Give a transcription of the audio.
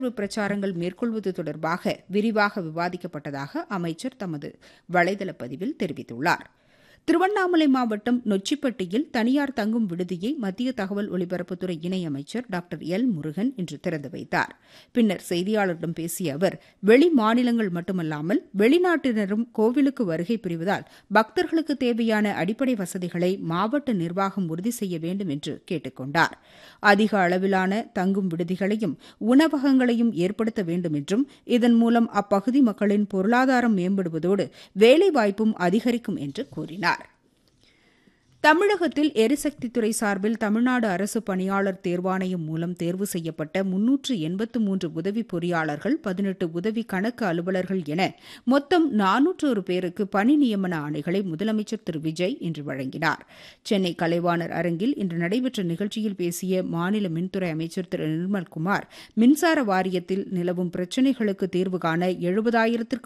பிரச்சாரங்கள் மேற்கொள்வது தொடர்பாக விரிவாக விவாதிக்கப்பட்டதாக அமைச்சர் தமது வலைதள பதிவில் தெரிவித்துள்ளார் திருவண்ணாமலை மாவட்டம் நொச்சிப்பட்டியில் தனியார் தங்கும் விடுதியை மத்திய தகவல் ஒலிபரப்புத்துறை இணையமைச்சர் டாக்டர் எல் முருகன் இன்று திறந்து வைத்தார் பின்னர் செய்தியாளர்களிடம் பேசிய அவர் வெளி மாநிலங்கள் மட்டுமல்லாமல் வெளிநாட்டினரும் கோவிலுக்கு வருகை புரிவதால் பக்தர்களுக்கு தேவையான அடிப்படை வசதிகளை மாவட்ட நிர்வாகம் உறுதி செய்ய வேண்டும் என்று கேட்டுக் கொண்டார் அதிக அளவிலான தங்கும் விடுதிகளையும் உணவகங்களையும் ஏற்படுத்த வேண்டும் என்றும் இதன் மூலம் அப்பகுதி மக்களின் பொருளாதாரம் மேம்படுவதோடு வேலைவாய்ப்பும் அதிகரிக்கும் என்று கூறினார் தமிழகத்தில் எரிசக்தித்துறை சார்பில் தமிழ்நாடு அரசு பணியாளர் தேர்வாணையம் மூலம் தேர்வு செய்யப்பட்ட முன்னூற்று எண்பத்து மூன்று உதவி பொறியாளர்கள் பதினெட்டு உதவி கணக்கு அலுவலர்கள் என மொத்தம் நானூற்றொரு பேருக்கு பணி நியமன ஆணைகளை முதலமைச்சர் திரு விஜய் இன்று வழங்கினார் சென்னை கலைவாணர் அரங்கில் இன்று நடைபெற்ற நிகழ்ச்சியில் பேசிய மாநில மின்துறை அமைச்சர் திரு நிர்மல்குமார் மின்சார வாரியத்தில் நிலவும் பிரச்சினைகளுக்கு தீர்வு காண எழுபதாயிரத்திற்கும்